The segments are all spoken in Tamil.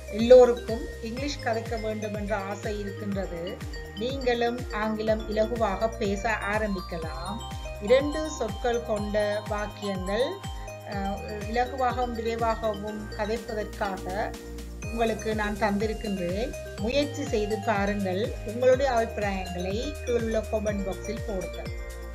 எல்லோருக்கும் இங்கிலீஷ் கதைக்க வேண்டும் என்ற ஆசை இருக்கின்றது நீங்களும் ஆங்கிலம் இலகுவாக பேச ஆரம்பிக்கலாம் இரண்டு சொற்கள் கொண்ட வாக்கியங்கள் அஹ், இலகுவாகவும் விரைவாகவும் கதைப்பதற்காக உங்களுக்கு நான் தந்திருக்கின்றேன் முயற்சி செய்து பாருங்கள் உங்களுடைய அபிப்பிராயங்களை கீழுள்ள கமெண்ட் பாக்ஸில் போடுங்கள்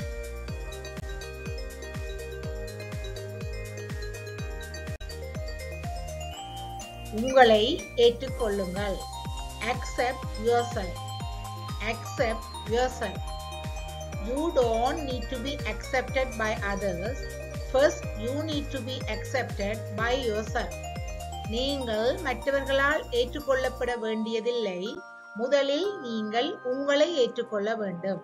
உங்களை ஏற்றுக்கொள்ளுங்கள் accept yourself accept yourself you don't need to be accepted by others first you need to be accepted by yourself நீங்கள் மற்றவர்களால் ஏற்றுக்கொள்ளப்பட வேண்டியதில்லை முதலில் நீங்கள் உங்களை ஏற்றுக்கொள்ள வேண்டும்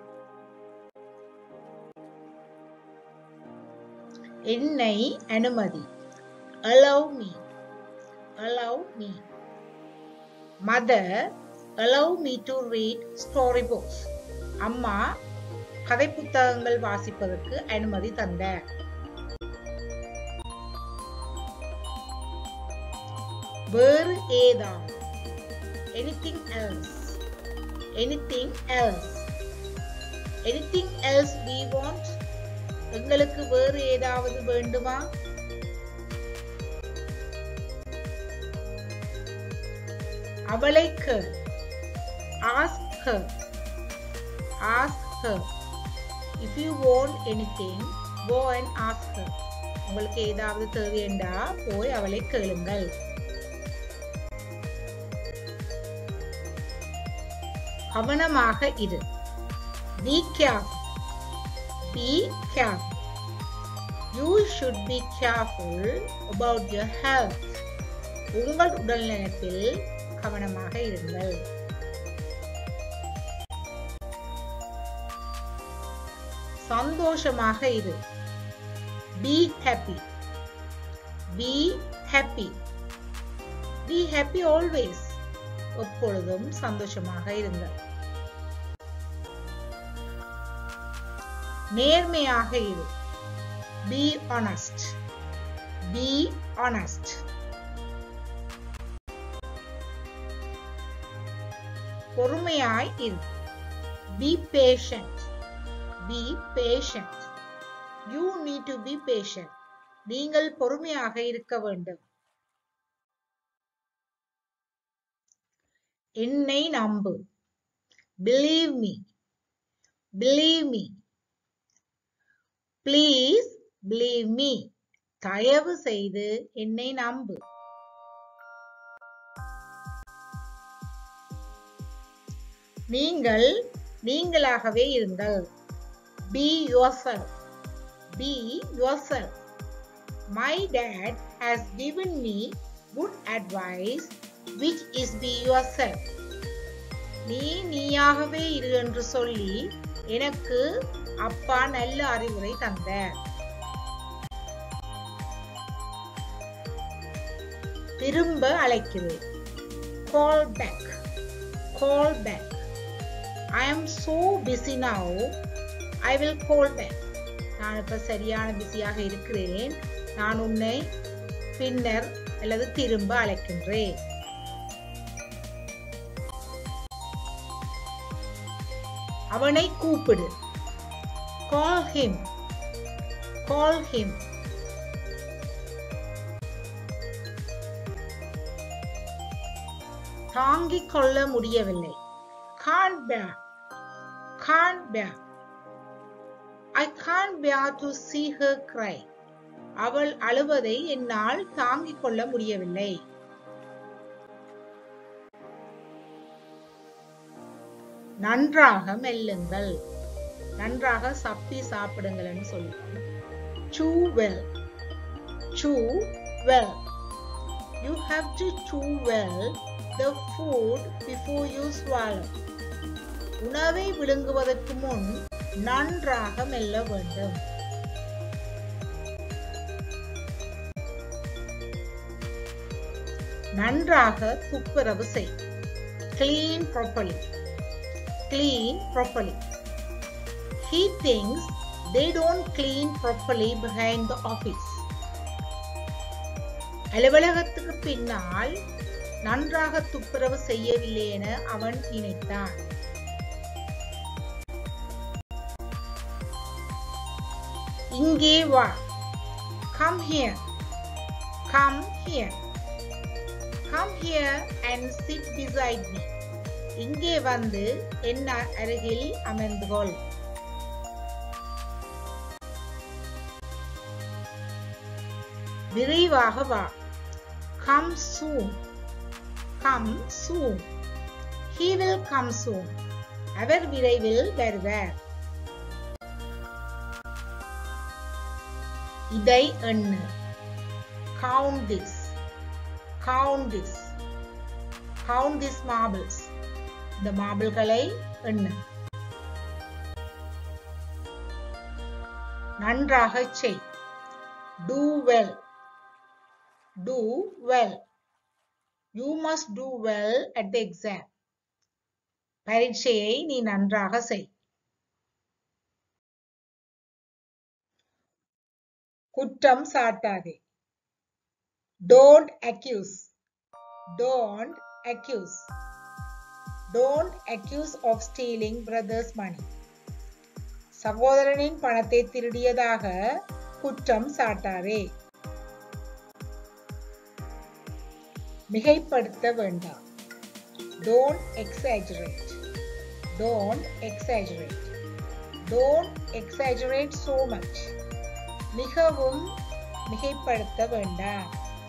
என்னை அனுமதி allow me allow me mother allow me to read storybooks அம்மா கதை புத்தகங்கள் வாசிப்பதற்கு அனுமதி தந்தார் வேறு ஏதாவது anything else anything else anything else we want எங்களுக்கு வேறு ஏதாவது வேண்டுமா அவளை கேள் ask her ask her if you want anything go and ask her உங்களுக்கு ஏதாவது தேவையண்டா போய் அவளை கேளுங்கள் கவனமாக இரு be careful be careful you should be careful about your health உங்கள் உடல்நலத்தில் கவனமாக இருங்கள் சந்தோஷமாக இரு be happy be happy be happy always எப்பொழுதும் சந்தோஷமாக இருங்கள் நேர்மையாக இரு be honest be honest பொறுமையாய் இரு be patient be patient you need to be patient நீங்கள் பொறுமையாக இருக்க வேண்டும் என்னை நம்பு believe me believe me please believe me தயவு செய்து என்னை நம்பு நீங்கள் நீங்களாகவே இருங்கள் be yourself be yourself my dad has given me good advice which is be yourself நீ நீயாகவே இரு என்று சொல்லி எனக்கு அப்பா நல்ல அறிவுரை தந்தார் திரும்ப அழைக்கிறேன் call back call back I am so busy now I will call back நான் இப்ப சரியான பிஸியாக இருக்கிறேன் நான் உன்னை பின்னர் அல்லது திரும்ப அழைக்கின்றேன் அவனை கூப்பிடு கால் him கால் him தாங்கிக் கொள்ள முடியவில்லை can't bear can't bear I can't bear to see her cry அவள் அழுவதை என்னால் தாங்கிக் கொள்ள முடியவில்லை நன்றாக மெல்லுங்கள் நன்றாக சப்பி சாப்பிடுங்கள்னு சொல்லுவாங்க chew well chew well you have to chew well the food before you swallow உணவை விழுங்குவதற்கு முன் நன்றாக மெல்ல வேண்டும் நன்றாக துப்புரவு செய் clean properly clean properly he thinks they don't clean properly behind the office அலுவலகத்துக்கு பின்னால் நன்றாக துப்புரவு செய்யவில்லை என அவன் நினைத்தான் இங்கே வா come here come here come here and sit beside me இங்கே வந்து என் அருகில் அமர்ந்து கொள் விரைவாக வா come soon come soon he will come soon அவர் விரைவில் வருவார் இதை எண்ணு count this count this count this marbles இந்த மார்பிள்களை எண்ணு நன்றாக செய் do well do well you must do well at the exam பரீட்சையை நீ நன்றாக செய் குற்றம் சாட்டாதே don't accuse don't accuse don't accuse of stealing brother's money சகோதரனின் பணத்தை திருடியதாக குற்றம் சாட்டாரே மிகைப்படுத்த வேண்டாம் don't exaggerate don't exaggerate don't exaggerate so much மிகவும் மிகைப்படுத்த வேண்டாம்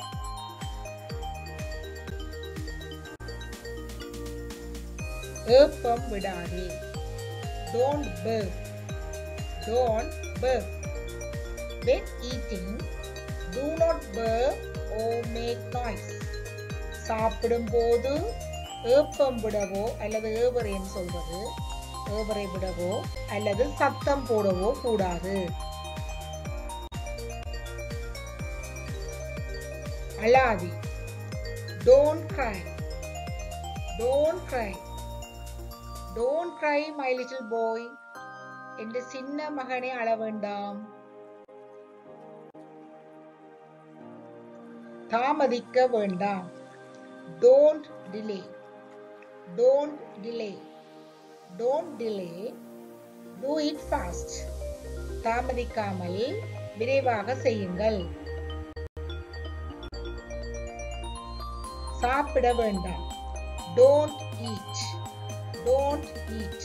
ஏப்பம் விடாதே don't burp don't burp when eating do not burp or make noise சாப்பிடும் போது ஏப்பம் விடவோ அல்லது ஏவரேன்னு சொல்வது ஏவரை விடவோ அல்லது சத்தம் போடவோ கூடாது அழாதி don't cry don't cry don't cry my little boy என்று சின்ன மகனை அழ வேண்டாம் தாமதிக்க வேண்டாம் don't delay don't delay don't delay do it fast தாமதிக்காமல் விரைவாக செய்யுங்கள் சாப்பிட வேண்டாம் டோன்ட் ஈட் டோன்ட் ஈட்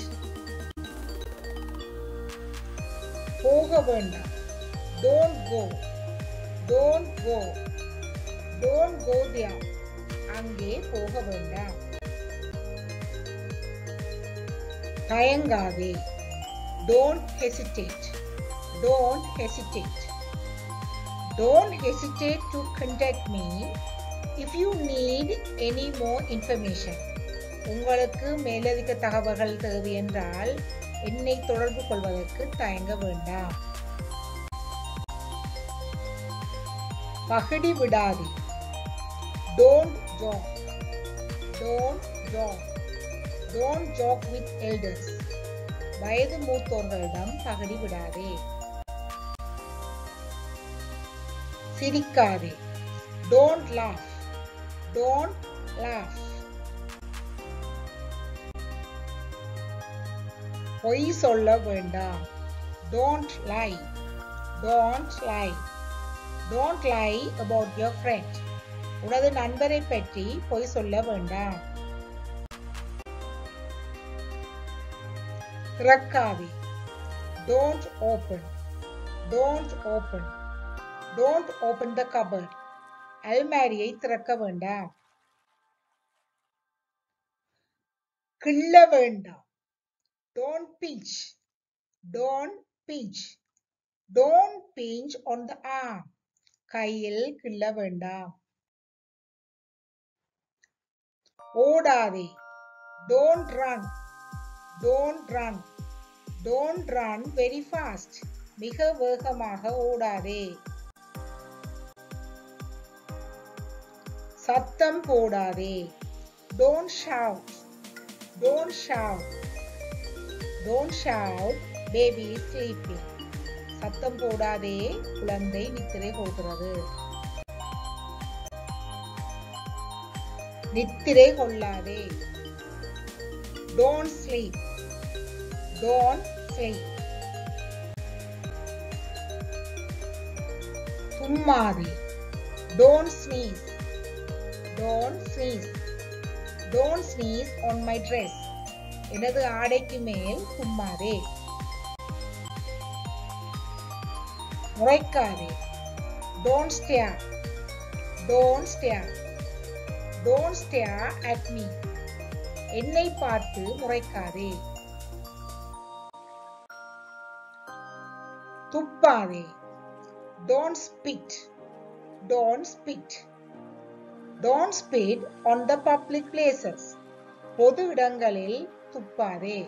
போக வேண்டாம் don't go don't go don't go there அங்கே போக வேண்டாம் தயங்காதே don't hesitate don't hesitate don't hesitate to contact me if you need any more information உங்களுக்கு மேலதிக தகவல்கள் தேவை என்றால் என்னை தொடர்பு கொள்வதற்கு தயங்க வேண்டாம் பகடி விடாதே don't joke don't joke don't joke with elders வயது மூத்தோர்களிடம் பகடி விடாதே சிரிக்காதே டோன்ட் லாஃப் டோன்ட் லாஃப் பொய் சொல்ல வேண்டாம் don't lie don't lie don't lie about your friend உனது நண்பரை பற்றி பொய் சொல்ல வேண்டாம் திறக்காதே don't open don't open don't open the cupboard அல்மாரியை திறக்க வேண்டாம் கிள்ள வேண்டாம் don't pinch don't pinch don't pinch on the arm கையில் கிள்ள வேண்டாம் ஓடாதே don't run don't run don't run very fast மிக வேகமாக ஓடாதே சத்தம் போடாதே don't shout don't shout don't shout baby sleeping சத்தம் போடாதே குழந்தை நித்திரை போகிறது நித்திரை கொள்ளாதே டோன்ட் ஸ்லீப் டோன்ட் ஸ்லீப் தும்மாதே don't sneeze don't sneeze don't sneeze on my dress எனது ஆடைக்கு மேல் தும்மாதே முறைக்காதே don't stare don't stare don't stare at me என்னை பார்த்து முறைக்காதே துப்பாதே don't spit don't spit don't spit on the public places பொது இடங்களில் துப்பாதே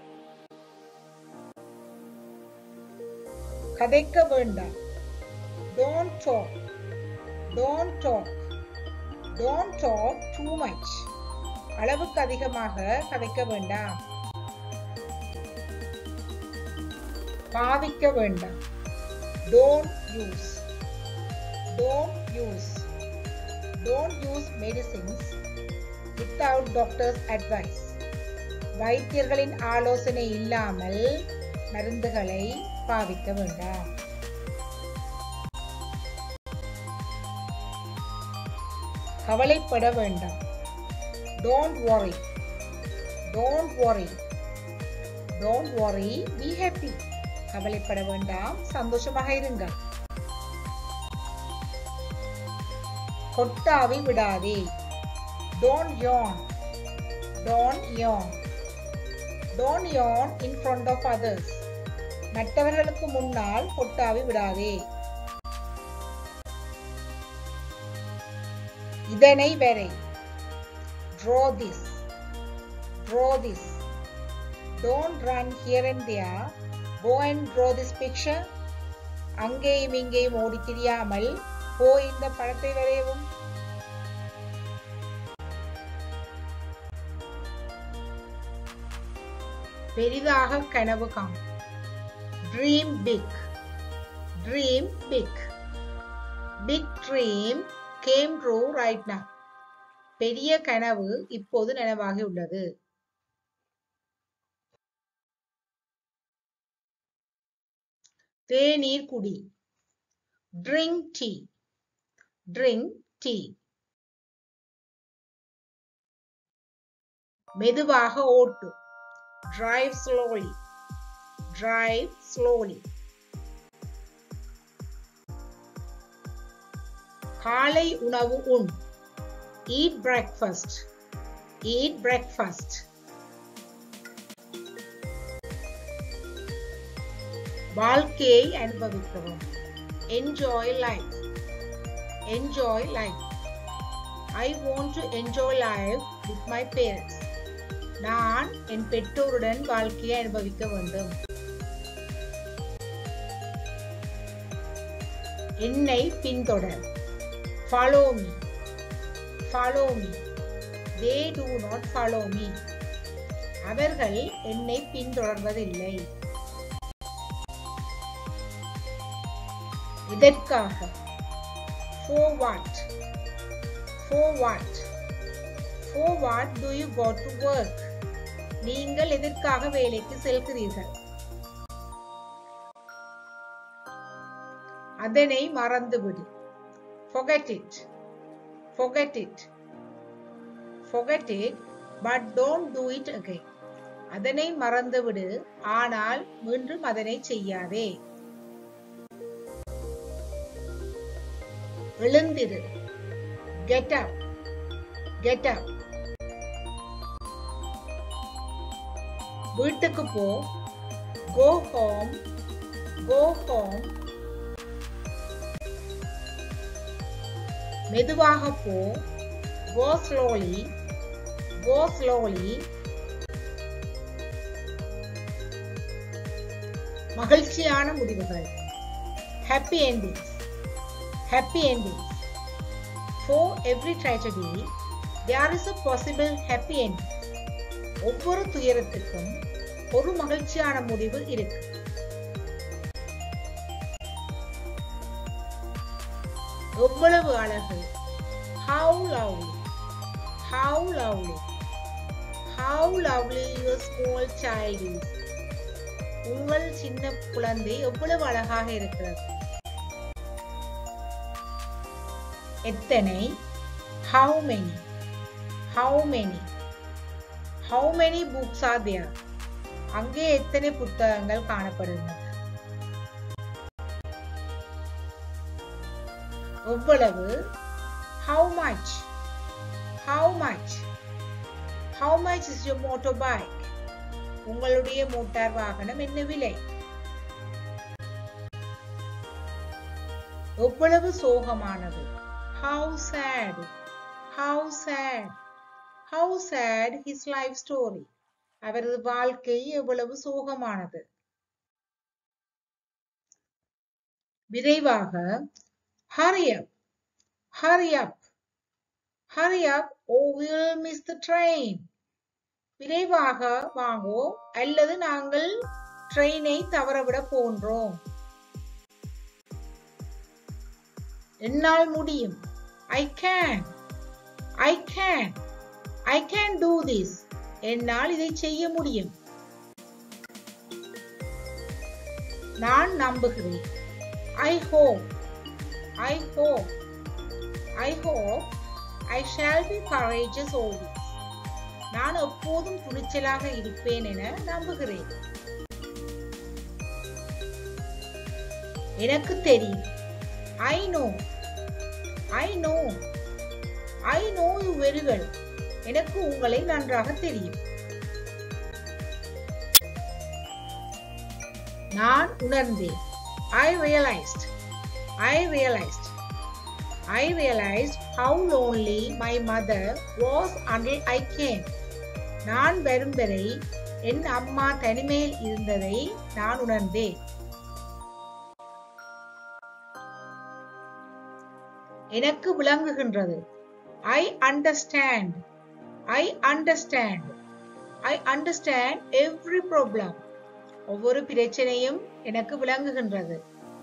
கதைக்க வேண்டாம் don't talk don't talk don't talk too much அளவுக்கு அதிகமாக கதைக்க வேண்டாம் பாவிக்க வேண்டாம் don't use don't use don't use medicines without doctors advice வைத்தியர்களின் ஆலோசனை இல்லாமல் மருந்துகளை பாவிக்க வேண்டாம் கவலைப்பட வேண்டாம் don't worry don't worry don't worry be happy கவலைப்பட வேண்டாம் சந்தோஷமாக இருங்க கொட்டாவி விடாதே don't yawn don't yawn don't yawn in front of others மற்றவர்களுக்கு முன்னால் கொட்டாவி விடாதே இதனை வரை draw this draw this don't run here and there go and draw this picture அங்கேயும் இங்கேயும் ஓடி திரியாமல் போய் இந்த படத்தை வரையவும் பெரிதாக கனவு காணும் dream big dream big big dream came true right now பெரிய கனவு இப்போது நனவாகி உள்ளது தேநீர் குடி ட்ரிங்க் டீ ட்ரிங்க் டீ மெதுவாக ஓட்டு டிரைவ் ஸ்லோலி டிரைவ் ஸ்லோலி காலை உணவு உண் eat breakfast eat breakfast வாழ்க்கையை அனுபவிக்கவும் enjoy life enjoy life I want to enjoy life with my parents நான் என் பெற்றோருடன் வாழ்க்கையை அனுபவிக்க வேண்டும் என்னை பின்தொடர் follow me follow me they do not follow me அவர்கள் என்னை பின்தொடர்வதில்லை இதற்காக for what for what for what do you go to work நீங்கள் எதற்காக வேலைக்கு செல்கிறீர்கள் அதனை மறந்துவிடு forget it forget it forget it but don't do it again அதனை மறந்துவிடு ஆனால் மீண்டும் அதனை செய்யாதே எழுந்திரு get up get up வீட்டுக்கு போ go home go home மெதுவாக போ go slowly go slowly மகிழ்ச்சியான முடிவுகள் happy endings happy endings for every tragedy there is a possible happy ending ஒவ்வொரு துயரத்துக்கும் ஒரு மகிழ்ச்சியான முடிவு இருக்கு எவ்வளவு அழகு how lovely How lovely. How lovely your small child is. உங்கள் சின்ன குழந்தை எவ்வளவு அழகாக இருக்கிறது எத்தனை how many how many how many books are there அங்கே எத்தனை புத்தகங்கள் காணப்படுகின்றன எவ்வளவு how much how much how much is your motorbike உங்களுடைய மோட்டார் வாகனம் என்ன விலை எவ்வளவு சோகமானது how sad how sad how sad his life story அவரது வாழ்க்கை எவ்வளவு சோகமானது விரைவாக hurry up hurry up hurry up or we'll miss the train விரைவாக வாங்கோ அல்லது நாங்கள் ட்ரெயினை தவறவிட போன்றோம் என்னால் முடியும் I can I can I can do this என்னால் இதை செய்ய முடியும் நான் நம்புகிறேன் I hope I hope I hope I shall be courageous always நான் எப்போதும் துணிச்சலாக இருப்பேன் என நம்புகிறேன் எனக்கு தெரியும் I know I know I know you very well எனக்கு உங்களை நன்றாக தெரியும் நான் உணர்ந்தேன் I realised I realised I realised how lonely my mother was until I came நான் வரும் வரை என் அம்மா தனிமையில் இருந்ததை நான் உணர்ந்தேன் எனக்கு விளங்குகின்றது I understand I understand I understand every problem ஒவ்வொரு பிரச்சனையும் எனக்கு விளங்குகின்றது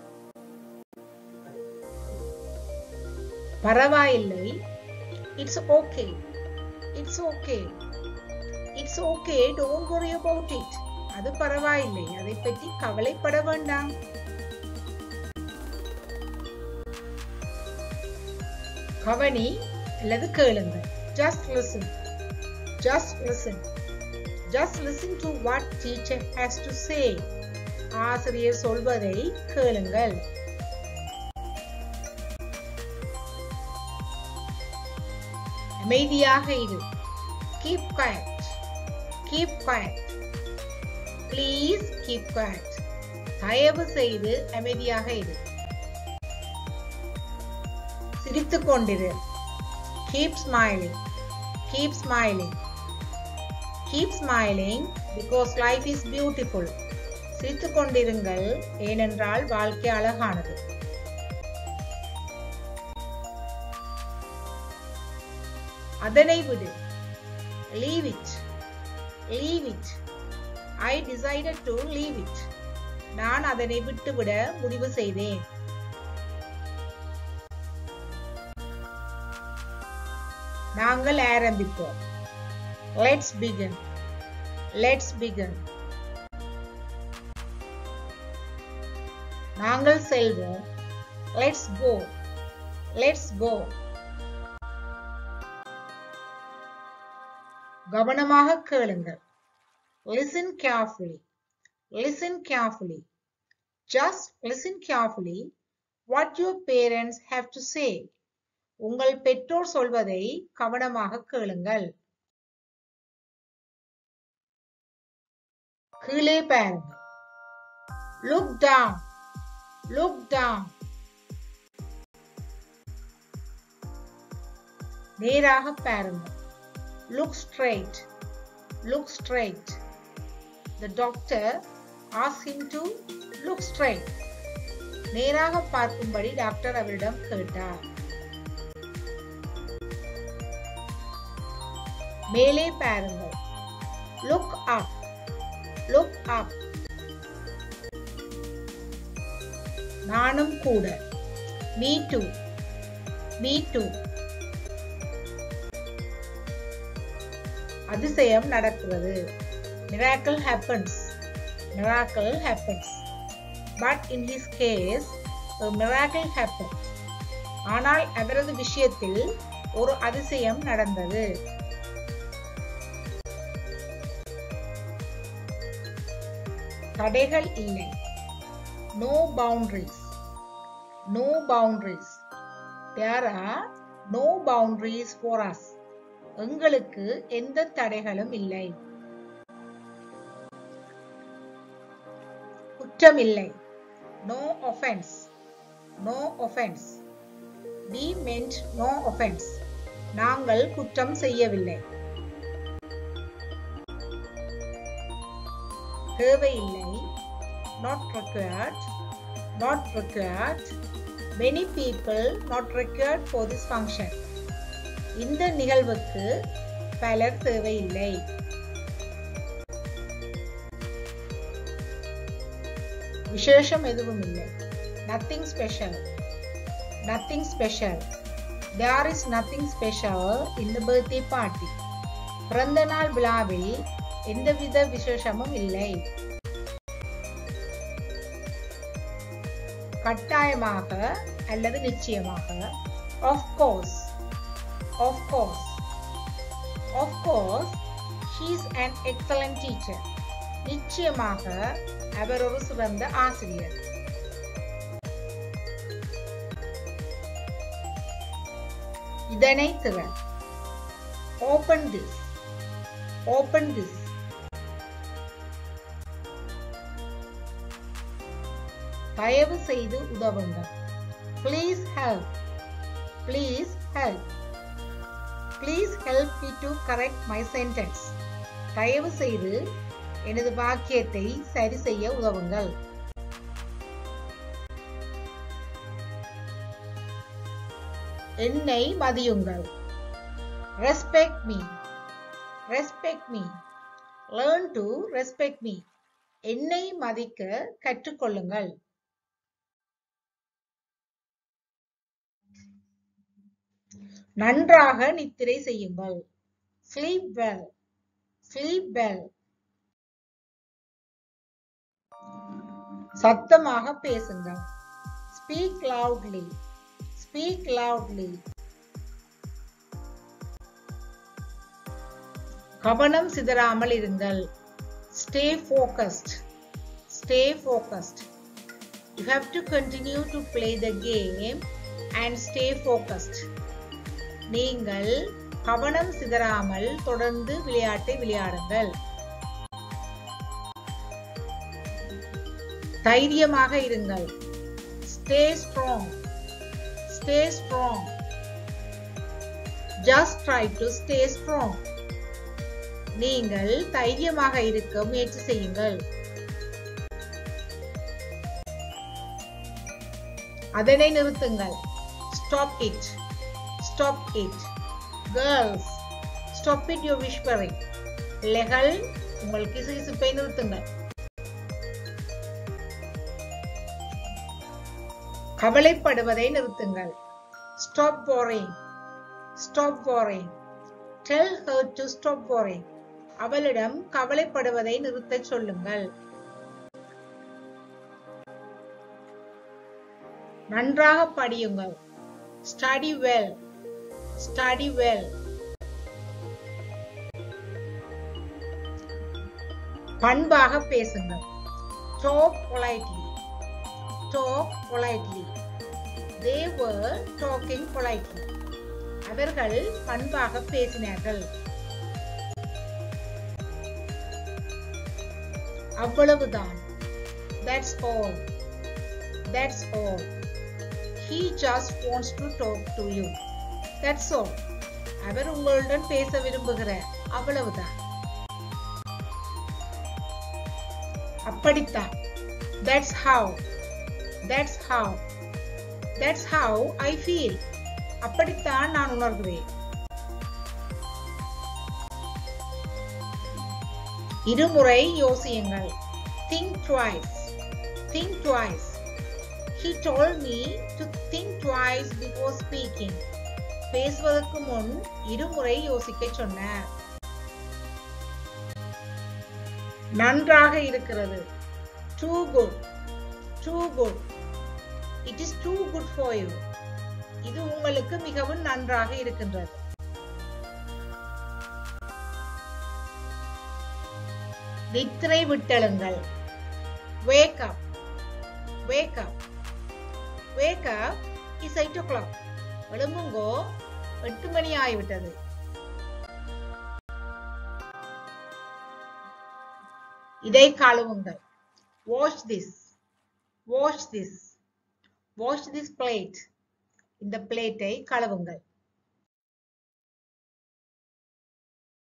பரவாயில்லை it's okay it's okay it's okay don't worry about it அது பரவாயில்லை அதை பற்றி கவலைப்பட வேண்டாம் கவனி அல்லது கேளுங்கள் just listen just listen just listen to what teacher has to say ஆசிரியர் சொல்வதை கேளுங்கள் அமைதியாக இரு keep quiet keep quiet please keep quiet தயவு செய்து அமைதியாக இரு சிரித்துக் கொண்டிரு keep smiling keep smiling keep smiling because life is beautiful சிரித்துக் கொண்டிருங்கள் ஏனென்றால் வாழ்க்கை அழகானது அதனை விடு leave it leave it I decided to leave it நான் அதனை விட்டுவிட முடிவு செய்தேன் நாங்கள் ஆரம்பிப்போம் லெட்ஸ் பிகன் லெட்ஸ் பிகன் நாங்கள் செல்வோம் லெட்ஸ் கோ லெட்ஸ் கோ கவனமாக கேளுங்கள் listen carefully listen carefully just listen carefully what your parents have to say உங்கள் பெற்றோர் சொல்வதை கவனமாக கேளுங்கள் கீழே பாருங்கள் look down look down நேராக பாருங்கள் look straight look straight the doctor asked him to look straight நேராக பார்க்கும்படி டாக்டர் அவரிடம் கேட்டார் மேலே பாருங்கள் லுக் அப் லுக் அப் நானும் கூட மீ டூ மீ டூ அதிசயம் நடக்கிறது miracle happens miracle happens but in this case a miracle happened ஆனால் அவரது விஷயத்தில் ஒரு அதிசயம் நடந்தது தடைகள் இல்லை no boundaries no boundaries there are no boundaries for us எங்களுக்கு எந்த தடைகளும் இல்லை குற்றமில்லை no offence no offence we meant no offense நாங்கள் குற்றம் செய்யவில்லை தேவையில்லை not required not required many people not required for this function இந்த நிகழ்வுக்கு பலர் தேவையில்லை விசேஷம் எதுவும் இல்லை nothing special nothing special there is nothing special இந்த பர்த்டே பார்ட்டி பிறந்த நாள் விழாவில் எந்தவித விசேஷமும் இல்லை கட்டாயமாக அல்லது நிச்சயமாக of course of course of course she is an excellent teacher நிச்சயமாக அவர் ஒரு சிறந்த ஆசிரியர் இதனை திறன் ஓபன் திஸ் ஓபன் திஸ் தயவு செய்து உதவுங்கள் please help please help please help me to correct my sentence தயவு செய்து எனது வாக்கியத்தை சரி செய்ய உதவுங்கள் என்னை மதியுங்கள் respect me respect me learn to respect me என்னை மதிக்க கற்றுக்கொள்ளுங்கள் நன்றாக நித்திரை செய்யுங்கள் ஸ்லீப் வெல் ஸ்லீப் வெல் சத்தமாக பேசுங்கள் ஸ்பீக் லவுட்லி ஸ்பீக் லவுட்லி கவனம் சிதறாமல் இருங்கள் stay focused stay focused you have to continue to play the game and stay focused நீங்கள் கவனம் சிதறாமல் தொடர்ந்து விளையாட்டை விளையாடுங்கள் தைரியமாக இருங்கள் stay strong stay strong just try to stay strong நீங்கள் தைரியமாக இருக்க முயற்சி செய்யுங்கள் அதனை நிறுத்துங்கள் stop it stop it girls stop it you whispering பிள்ளைகள் உங்கள் கிசுகிசுப்பை நிறுத்துங்கள் கவலைப்படுவதை நிறுத்துங்கள் stop worrying stop worrying tell her to stop worrying அவளிடம் கவலைப்படுவதை நிறுத்தச் சொல்லுங்கள் நன்றாக படியுங்கள் ஸ்டடி வெல் ஸ்டடி வெல் பண்பாக பேசுங்கள் talk politely talk politely they were talking politely அவர்கள் பண்பாக பேசினார்கள் அவ்வளவுதான் that's all that's all he just wants to talk to you that's all அவர் உங்களுடன் பேச விரும்புகிறார் அவ்வளவுதான் அப்படித்தான் that's how that's how that's how I feel அப்படித்தான் நான் உணர்கிறேன் இருமுறை யோசியுங்கள் think twice think twice he told me to think twice before speaking பேசுவதற்கு முன் இருமுறை யோசிக்க சொன்னார் நன்றாக இருக்கிறது too good too good it is too good for you இது உங்களுக்கு மிகவும் நன்றாக இருக்கின்றது நித்திரை விட்டெழுங்கள் wake up wake up wake up is 8 o'clock எழும்புங்கோ எட்டு மணி ஆகிவிட்டது இதை கழுவுங்கள் wash this wash this wash this plate இந்த பிளேட்டை கழுவுங்கள்